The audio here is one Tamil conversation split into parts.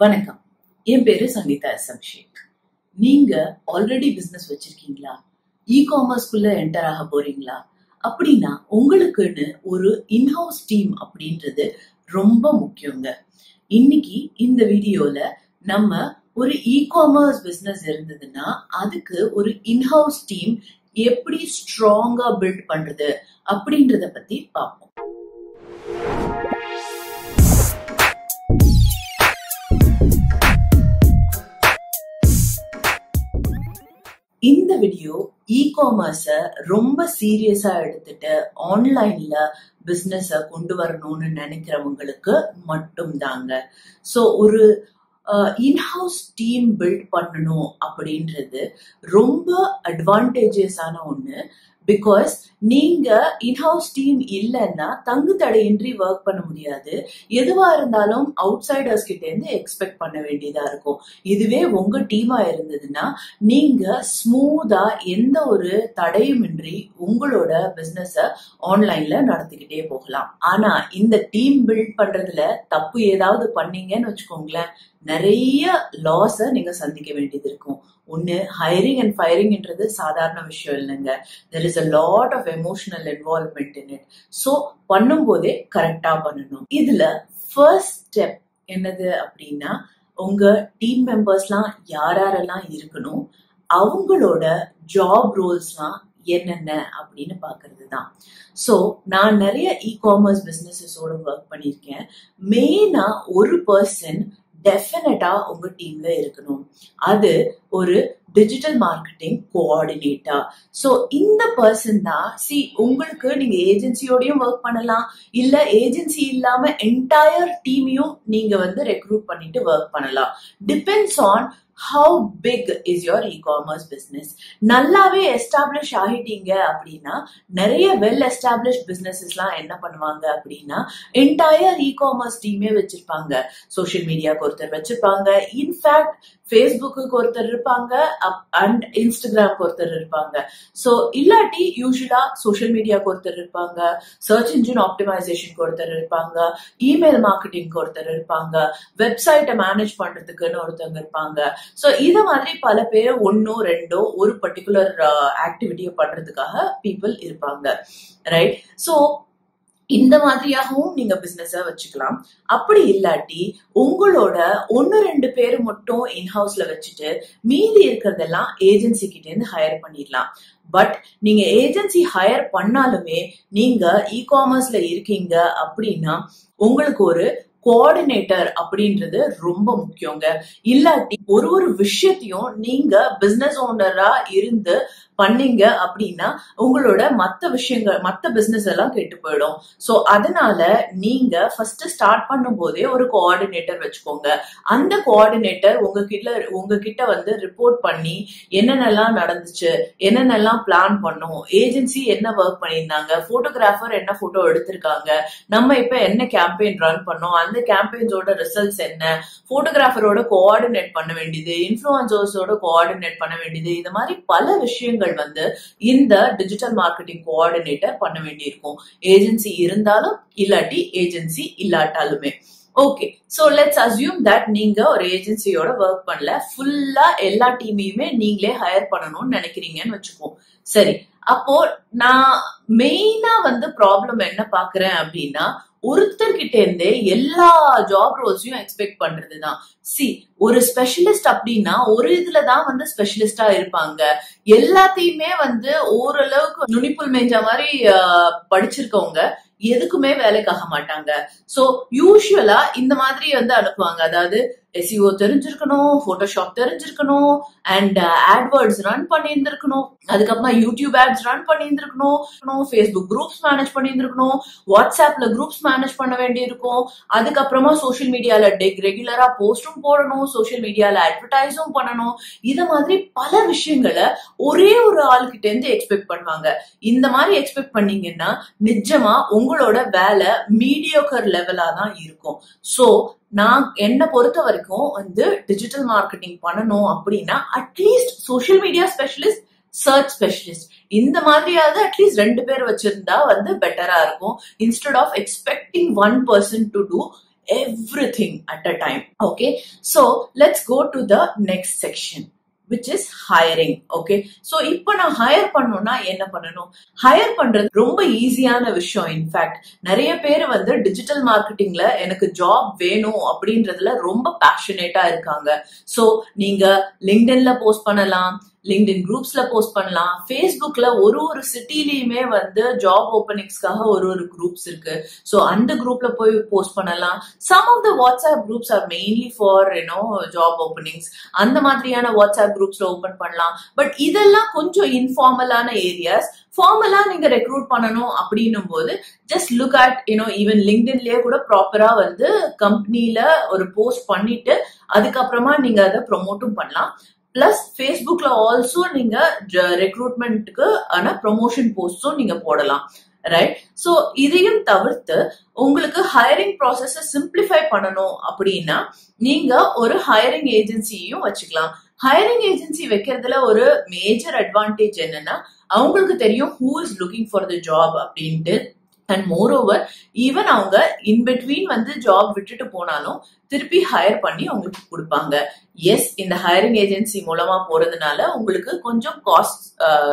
வணக்கம் என் பேரு சங்கீதா எஸ் அபிஷேக் நீங்க ஆல்ரெடி பிசினஸ் வச்சிருக்கீங்களா இ காமர்ஸ்குள்ள என்டர் ஆக போறீங்களா அப்படின்னா உங்களுக்குன்னு ஒரு இன்ஹவுஸ் டீம் அப்படின்றது ரொம்ப முக்கியங்க இன்னைக்கு இந்த வீடியோல நம்ம ஒரு இ காமர்ஸ் பிசினஸ் இருந்ததுன்னா அதுக்கு ஒரு இன்ஹவுஸ் டீம் எப்படி ஸ்ட்ராங்கா பில்ட் பண்றது அப்படின்றத பத்தி பார்ப்போம் இந்த வீடியோ இ காமர்ஸ ரொம்ப சீரியஸா எடுத்துட்டு ஆன்லைன்ல பிசினஸ கொண்டு வரணும்னு நினைக்கிறவங்களுக்கு மட்டும்தாங்க ஸோ ஒரு இன்ஹவுஸ் டீம் பில்ட் பண்ணணும் அப்படின்றது ரொம்ப அட்வான்டேஜஸான ஒன்று பிகாஸ் நீங்க இன்ஹவுஸ் டீம் இல்லைன்னா தங்கு தடையின்றி ஒர்க் பண்ண முடியாது எதுவா இருந்தாலும் அவுட் சைடர்ஸ் கிட்ட இருந்து எக்ஸ்பெக்ட் பண்ண வேண்டியதா இருக்கும் இதுவே உங்க டீமா இருந்ததுன்னா நீங்க ஸ்மூதா எந்த ஒரு தடையுமின்றி உங்களோட பிசினஸ ஆன்லைன்ல நடத்திக்கிட்டே போகலாம் ஆனா இந்த டீம் பில்ட் பண்றதுல தப்பு ஏதாவது பண்ணீங்கன்னு வச்சுக்கோங்களேன் நிறைய லாஸ நீங்க சந்திக்க வேண்டியது இருக்கும் ஒன்னு ஹைரிங் அண்ட் ஃபயரிங்ன்றது சாதாரண விஷயம் இல்லைங்க there is a lot of emotional involvement in it so பண்ணும்போதே கரெக்டா பண்ணணும் இதுல ஃபர்ஸ்ட் ஸ்டெப் என்னது அப்படின்னா உங்க டீம் மெம்பர்ஸ்லாம் யார் யாரெல்லாம் இருக்கணும் அவங்களோட ஜாப் ரோல்ஸ்லாம் என்னென்ன அப்படின்னு பாக்குறது தான் ஸோ நான் நிறைய இ காமர்ஸ் பிசினஸஸோட ஒர்க் பண்ணியிருக்கேன் மெயினா ஒரு பர்சன் டெஃபினட்டா உங்க டீம்ல இருக்கணும் அது ஒரு டிஜிட்டல் மார்க்கெட்டிங் கோஆர்டினேட்டர் ஸோ இந்த பர்சன் தான் சி உங்களுக்கு நீங்க ஏஜென்சியோடயும் ஒர்க் பண்ணலாம் இல்ல ஏஜென்சி இல்லாம என்டையர் டீமையும் நீங்க வந்து ரெக்ரூட் பண்ணிட்டு ஒர்க் பண்ணலாம் depends on how big is your e commerce business நல்லாவே எஸ்டாப்ளிஷ் ஆகிட்டீங்க அப்படின்னா நிறைய வெல் எஸ்டாப்ளிஷ் பிசினஸஸ்லாம் என்ன பண்ணுவாங்க அப்படின்னா என்டையர் இ காமர்ஸ் டீமே வச்சிருப்பாங்க சோஷியல் மீடியாவுக்கு ஒருத்தர் வச்சிருப்பாங்க இன்ஃபேக்ட் ஃபேஸ்புக்கு ஒருத்தர் இருப்பாங்க அண்ட் இன்ஸ்டாகிராம்க்கு ஒருத்தர் இருப்பாங்க ஸோ இல்லாட்டி யூஸ்வலா சோஷியல் மீடியாவுக்கு ஒருத்தர் இருப்பாங்க சர்ச் இன்ஜின் ஆப்டிமைசேஷனுக்கு ஒருத்தர் இருப்பாங்க இமெயில் மார்க்கெட்டிங்க்கு ஒருத்தர் இருப்பாங்க வெப்சைட்டை மேனேஜ் பண்றதுக்குன்னு ஒருத்தவங்க இருப்பாங்க ஸோ இதை மாதிரி பல பேர் ஒன்னோ ரெண்டோ ஒரு பர்டிகுலர் ஆக்டிவிட்டியை பண்றதுக்காக பீப்புள் இருப்பாங்க ரைட் ஸோ இந்த மாதிரியாகவும் நீங்க பிசினஸ வச்சுக்கலாம் அப்படி இல்லாட்டி உங்களோட ஒன்னு ரெண்டு பேர் மட்டும் இன்ஹவுஸ்ல வச்சுட்டு மீதி இருக்கிறதெல்லாம் ஏஜென்சி கிட்ட இருந்து ஹையர் பண்ணிடலாம் பட் நீங்க ஏஜென்சி ஹையர் பண்ணாலுமே நீங்க இ காமர்ஸ்ல இருக்கீங்க அப்படின்னா உங்களுக்கு ஒரு கோஆர்டினேட்டர் அப்படின்றது ரொம்ப முக்கியங்க இல்லாட்டி ஒரு ஒரு விஷயத்தையும் நீங்க பிசினஸ் ஓனரா இருந்து பண்ணீங்க அப்படின்னா உங்களோட மத்த விஷயங்கள் மத்த பிசினஸ் எல்லாம் கெட்டு போயிடும் சோ அதனால நீங்க ஃபர்ஸ்ட் ஸ்டார்ட் பண்ணும் போதே ஒரு கோஆர்டினேட்டர் வச்சுக்கோங்க அந்த கோஆர்டினேட்டர் உங்ககிட்ட உங்ககிட்ட வந்து ரிப்போர்ட் பண்ணி என்னென்னலாம் நடந்துச்சு என்னென்னலாம் பிளான் பண்ணோம் ஏஜென்சி என்ன ஒர்க் பண்ணியிருந்தாங்க போட்டோகிராஃபர் என்ன போட்டோ எடுத்திருக்காங்க நம்ம இப்ப என்ன கேம்பெயின் ரன் பண்ணோம் அந்த கேம்பெயின்ஸோட ரிசல்ட்ஸ் என்ன போட்டோகிராஃபரோட கோஆர்டினேட் பண்ண வேண்டியது இன்ஃபுளுசர்ஸோட கோஆர்டினேட் பண்ண வேண்டியது இந்த மாதிரி பல விஷயங்கள் வந்து இந்த டிஜிட்டல் மார்க்கெட்டிங் கோஆர்டினேட்டர் பண்ண வேண்டியிருக்கும் ஏஜென்சி இருந்தாலும் இல்லாட்டி ஏஜென்சி இல்லாட்டாலுமே okay so let's assume that நீங்க ஒரு ஏஜென்சியோட ஒர்க் பண்ணல ஃபுல்லா எல்லா டீமையுமே நீங்களே ஹையர் பண்ணணும்னு நினைக்கிறீங்கன்னு வச்சுக்கோம் சரி அப்போ நான் மெயினா வந்து ப்ராப்ளம் என்ன பாக்குறேன் அப்படின்னா ஒருத்தர்கிட்ட இருந்தே எல்லா ஜாப் ரோல்ஸையும் எக்ஸ்பெக்ட் பண்றதுதான் சி ஒரு ஸ்பெஷலிஸ்ட் அப்படின்னா ஒரு இதுலதான் வந்து ஸ்பெஷலிஸ்டா இருப்பாங்க எல்லாத்தையுமே வந்து ஓரளவுக்கு நுனிப்புல் மேஞ்ச மாதிரி படிச்சிருக்கவங்க எதுக்குமே வேலைக்காக மாட்டாங்க சோ யூஸ்வலா இந்த மாதிரி வந்து அனுப்புவாங்க அதாவது எஸ்இஓ தெரிஞ்சிருக்கணும் போட்டோஷாப் தெரிஞ்சிருக்கணும் அண்ட் ஆட்வேர்ட்ஸ் ரன் பண்ணியிருந்திருக்கணும் அதுக்கப்புறமா யூடியூப் ஆட்ஸ் ரன் பண்ணியிருந்திருக்கணும் ஃபேஸ்புக் குரூப்ஸ் மேனேஜ் பண்ணியிருந்திருக்கணும் வாட்ஸ்அப்ல குரூப்ஸ் மேனேஜ் பண்ண வேண்டியிருக்கும் அதுக்கப்புறமா சோஷியல் மீடியால டெக் ரெகுலரா போஸ்டும் போடணும் சோஷியல் மீடியால அட்வர்டைஸும் பண்ணணும் இத மாதிரி பல விஷயங்களை ஒரே ஒரு ஆள்கிட்ட இருந்து எக்ஸ்பெக்ட் பண்ணுவாங்க இந்த மாதிரி எக்ஸ்பெக்ட் பண்ணீங்கன்னா நிஜமா உங்களோட வேலை மீடியோக்கர் லெவலா தான் இருக்கும் சோ நான் என்ன பொறுத்த வரைக்கும் வந்து டிஜிட்டல் மார்க்கெட்டிங் பண்ணணும் அப்படின்னா at least social media specialist search specialist இந்த மாதிரியாவது அட்லீஸ்ட் ரெண்டு பேர் வச்சிருந்தா வந்து பெட்டரா இருக்கும் instead of expecting one person to do everything at a time. Okay, so let's go to the next section. which is hiring okay so இப்போ நான் ஹையர் பண்ணணும்னா என்ன பண்ணணும் ஹையர் பண்றது ரொம்ப ஈஸியான விஷயம் இன்ஃபேக்ட் நிறைய பேர் வந்து டிஜிட்டல் மார்க்கெட்டிங்ல எனக்கு ஜாப் வேணும் அப்படின்றதுல ரொம்ப பேஷனேட்டா இருக்காங்க சோ நீங்க லிங்க்டின்ல போஸ்ட் பண்ணலாம் லிங்க்டின் குரூப்ஸ்ல போஸ்ட் பண்ணலாம் ஃபேஸ்புக்ல ஒரு ஒரு சிட்டிலயுமே வந்து ஜாப் ஓப்பனிங்ஸ்க்காக ஒரு ஒரு குரூப்ஸ் இருக்கு ஸோ அந்த குரூப்ல போய் போஸ்ட் பண்ணலாம் some of the WhatsApp groups are mainly for you know job openings அந்த மாதிரியான வாட்ஸ்அப் குரூப்ஸ்ல ஓபன் பண்ணலாம் பட் இதெல்லாம் கொஞ்சம் இன்ஃபார்மலான ஏரியாஸ் ஃபார்மலா நீங்க ரெக்ரூட் பண்ணணும் அப்படின்னும் போது just look at you know even லிங்க்டின்லயே கூட ப்ராப்பரா வந்து கம்பெனில ஒரு போஸ்ட் பண்ணிட்டு அதுக்கப்புறமா நீங்க அதை ப்ரொமோட்டும் பண்ணலாம் பிளஸ் ஃபேஸ்புக்ல ஆல்சோ நீங்க ரெக்ரூட்மெண்ட்டுக்கு ஆன ப்ரொமோஷன் போஸ்டும் நீங்க போடலாம் ரைட் ஸோ இதையும் தவிர்த்து உங்களுக்கு ஹையரிங் ப்ராசஸ சிம்பிளிஃபை பண்ணணும் அப்படின்னா நீங்க ஒரு ஹையரிங் ஏஜென்சியையும் வச்சுக்கலாம் ஹையரிங் ஏஜென்சி வைக்கிறதுல ஒரு மேஜர் அட்வான்டேஜ் என்னன்னா அவங்களுக்கு தெரியும் who is looking for the job அப்படின்ட்டு அண்ட் மோர் ஓவர் ஈவன் அவங்க இன் பிட்வீன் வந்து ஜாப் விட்டுட்டு போனாலும் திருப்பி ஹையர் பண்ணி உங்களுக்கு கொடுப்பாங்க எஸ் இந்த ஹையரிங் ஏஜென்சி மூலமா போறதுனால உங்களுக்கு கொஞ்சம் காஸ்ட்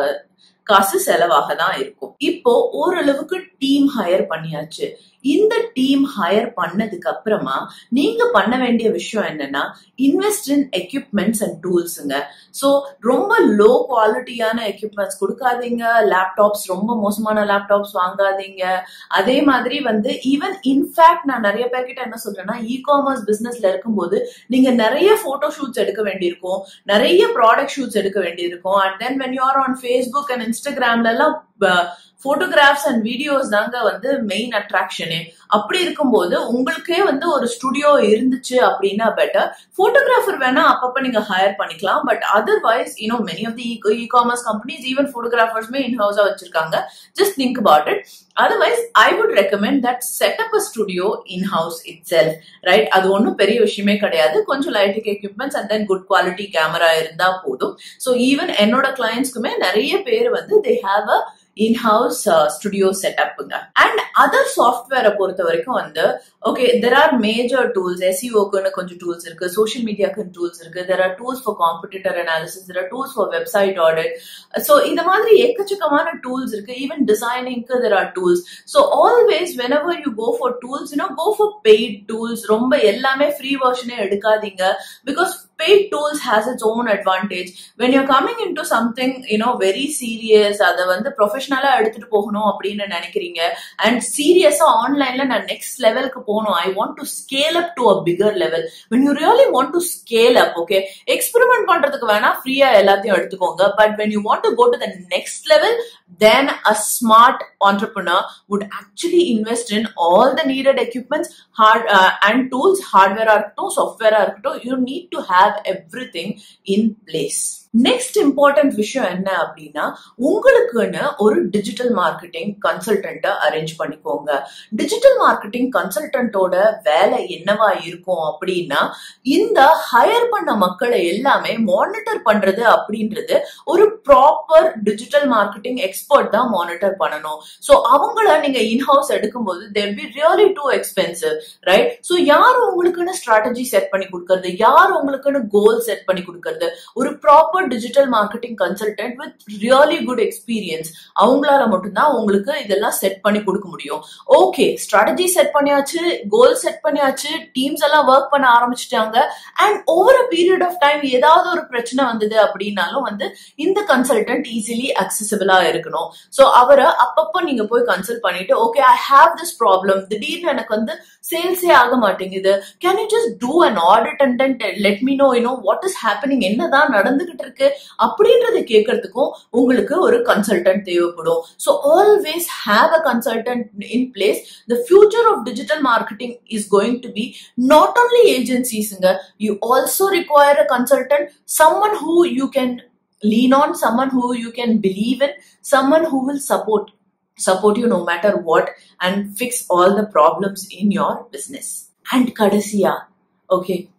காசு செலவாக தான் இருக்கும் இப்போ ஓரளவுக்கு டீம் ஹையர் பண்ணியாச்சு இந்த டீம் ஹையர் பண்ணதுக்கு அப்புறமா நீங்க பண்ண வேண்டிய விஷயம் என்னன்னா இன்வெஸ்ட் இன் எக்யூப்மெண்ட்ஸ் அண்ட் டூல்ஸுங்க ஸோ ரொம்ப லோ குவாலிட்டியான எக்யூப்மெண்ட்ஸ் கொடுக்காதீங்க லேப்டாப்ஸ் ரொம்ப மோசமான லேப்டாப்ஸ் வாங்காதீங்க அதே மாதிரி வந்து ஈவன் இன்ஃபேக்ட் நான் நிறைய பேர்கிட்ட என்ன சொல்றேன்னா இ காமர்ஸ் பிசினஸ்ல இருக்கும்போது நீங்க நிறைய போட்டோ ஷூட்ஸ் எடுக்க வேண்டியிருக்கும் நிறைய ப்ராடக்ட் ஷூட்ஸ் எடுக்க வேண்டியிருக்கும் and then when you are on Facebook and இன்ஸ்டாகிராம்ல எல்லாம் போட்டோகிராஃப்ஸ் அண்ட் வீடியோஸ் தாங்க வந்து மெயின் அட்ராக்ஷனே அப்படி இருக்கும்போது உங்களுக்கே வந்து ஒரு ஸ்டுடியோ இருந்துச்சு அப்படின்னா பெட்டர் போட்டோகிராஃபர் வேணா அப்பப்ப நீங்க ஹையர் பண்ணிக்கலாம் but otherwise you know many of the e commerce companies even போட்டோகிராஃபர்ஸ்மே இன் ஹவுஸா வச்சிருக்காங்க just think about it otherwise I would recommend that setup a studio in house itself right அது ஒன்றும் பெரிய விஷயமே கிடையாது கொஞ்சம் lighting equipments and then good quality camera இருந்தா போதும் ஸோ ஈவன் என்னோட கிளைண்ட்ஸ்க்குமே நிறைய பேர் வந்து they have a inhouse studio செட்டப்புங்க அண்ட் அதர் சாஃப்ட்வேரை பொறுத்த வரைக்கும் வந்து okay there are major tools எஸ்இஓக்குன்னு கொஞ்சம் டூல்ஸ் இருக்கு சோஷியல் மீடியாக்கு டூல்ஸ் இருக்கு there are tools for competitor analysis there are tools for website audit so இந்த மாதிரி எக்கச்சக்கமான டூல்ஸ் இருக்கு ஈவன் டிசைனிங்க்கு there are tools so always whenever you go for tools you know go for paid tools ரொம்ப எல்லாமே ஃப்ரீ வெர்ஷனே எடுக்காதீங்க because paid tools has its own advantage when you're coming into something you know very serious அதை வந்து ப்ரொஃபஷனலா எடுத்துட்டு போகணும் அப்படின்னு நினைக்கிறீங்க அண்ட் சீரியஸா ஆன்லைன்ல நான் நெக்ஸ்ட் லெவலுக்கு போகணும் I want to scale up to a bigger level when you really want to scale up okay experiment பண்றதுக்கு வேணா ஃப்ரீயா எல்லாத்தையும் எடுத்துக்கோங்க but when you want to go to the next level then a smart entrepreneur would actually invest in all the needed equipments hard uh, and tools hardware இருக்கட்டும் software இருக்கட்டும் you need to have everything in place next important விஷயம் என்ன அப்படின்னா உங்களுக்குன்னு ஒரு டிஜிட்டல் மார்க்கெட்டிங் கன்சல்டன்ட்டை அரேஞ்ச் பண்ணிக்கோங்க டிஜிட்டல் மார்க்கெட்டிங் கன்சல்டன்ட்டோட வேலை என்னவா இருக்கும் அப்படின்னா இந்த ஹையர் பண்ண மக்களை எல்லாமே மானிட்டர் பண்றது அப்படின்றது ஒரு ப்ராப்பர் டிஜிட்டல் மார்க்கெட்டிங் எக்ஸ்பர்ட் தான் மானிட்டர் பண்ணணும் ஸோ அவங்கள நீங்க இன்ஹவுஸ் எடுக்கும்போது there be really too expensive right so யார் உங்களுக்குன்னு ஸ்ட்ராட்டஜி செட் பண்ணி கொடுக்கறது யார் உங்களுக்குன்னு கோல் செட் பண்ணி கொடுக்கறது ஒரு proper digital marketing consultant with really good experience அவங்களால மட்டும்தான் உங்களுக்கு இதெல்லாம் செட் பண்ணி கொடுக்க முடியும் ஓகே ஸ்ட்ராட்டஜி செட் பண்ணியாச்சு கோல் செட் பண்ணியாச்சு டீம்ஸ் எல்லாம் ஒர்க் பண்ண ஆரம்பிச்சிட்டாங்க and over a period of time ஏதாவது ஒரு பிரச்சனை வந்தது அப்படின்னாலும் வந்து இந்த கன்சல்டன்ட் ஈஸிலி அக்சசபிளா இருக்கணும் ஸோ அவரை அப்பப்போ நீங்க போய் கன்சல்ட் பண்ணிட்டு okay I have this problem திடீர்னு எனக்கு வந்து சேல்ஸே ஆக மாட்டேங்குது can you just do an audit and then let me know you know what is happening என்னதான் நடந்துகிட்டு இருக்கு அப்படின்றத கேட்கறதுக்கும் உங்களுக்கு ஒரு கன்சல்டன்ட் தேவைப்படும் so always have a consultant in place the future of digital marketing is going to be not only ஏஜென்சிஸுங்க you also require a consultant someone who you can lean on someone who you can believe in someone who will support support you no matter what and fix all the problems in your business and kadasiya okay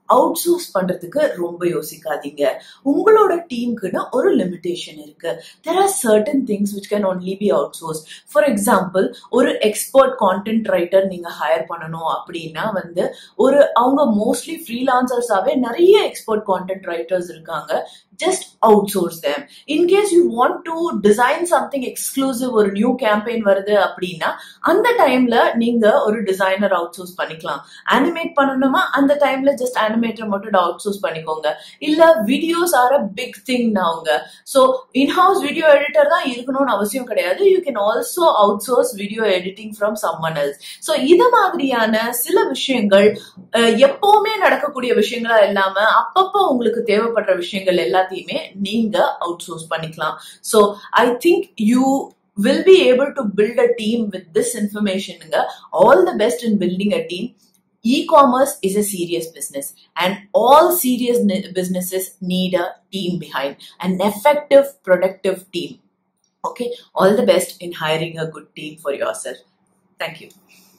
outsource பண்றதுக்கு ரொம்ப யோசிக்காதீங்க உங்களோட டீமுக்குன்னு ஒரு லிமிடேஷன் இருக்கு there are certain things which can only be outsource for example ஒரு எக்ஸ்பர்ட் கான்டென்ட் ரைட்டர் நீங்க ஹையர் பண்ணணும் அப்படின்னா வந்து ஒரு அவங்க மோஸ்ட்லி ஃப்ரீலான்சர்ஸாவே நிறைய எக்ஸ்பர்ட் கான்டென்ட் ரைட்டர்ஸ் இருக்காங்க just outsource them in case you want to design something exclusive ஒரு நியூ கேம்பெயின் வருது அப்படின்னா அந்த டைம்ல நீங்க ஒரு டிசைனர் அவுட் சோர்ஸ் பண்ணிக்கலாம் அனிமேட் பண்ணணுமா அந்த டைம்ல ஜஸ்ட் அனிமேட்டர் மட்டும் அவுட் சோர்ஸ் பண்ணிக்கோங்க இல்ல videos are a big thing அவங்க ஸோ இன்ஹவுஸ் வீடியோ எடிட்டர் தான் இருக்கணும்னு அவசியம் கிடையாது you can also outsource video editing from someone else so இது மாதிரியான சில விஷயங்கள் எப்பவுமே நடக்கக்கூடிய விஷயங்களா இல்லாம அப்பப்போ உங்களுக்கு தேவைப்படுற விஷயங்கள் எல்லாத்தையுமே நீங்க அவுட் சோர்ஸ் பண்ணிக்கலாம் so I think you will be able to build a team with this information. All the best in building a team. E-commerce is a serious business and all serious businesses need a team behind, an effective, productive team. Okay, all the best in hiring a good team for yourself. Thank you.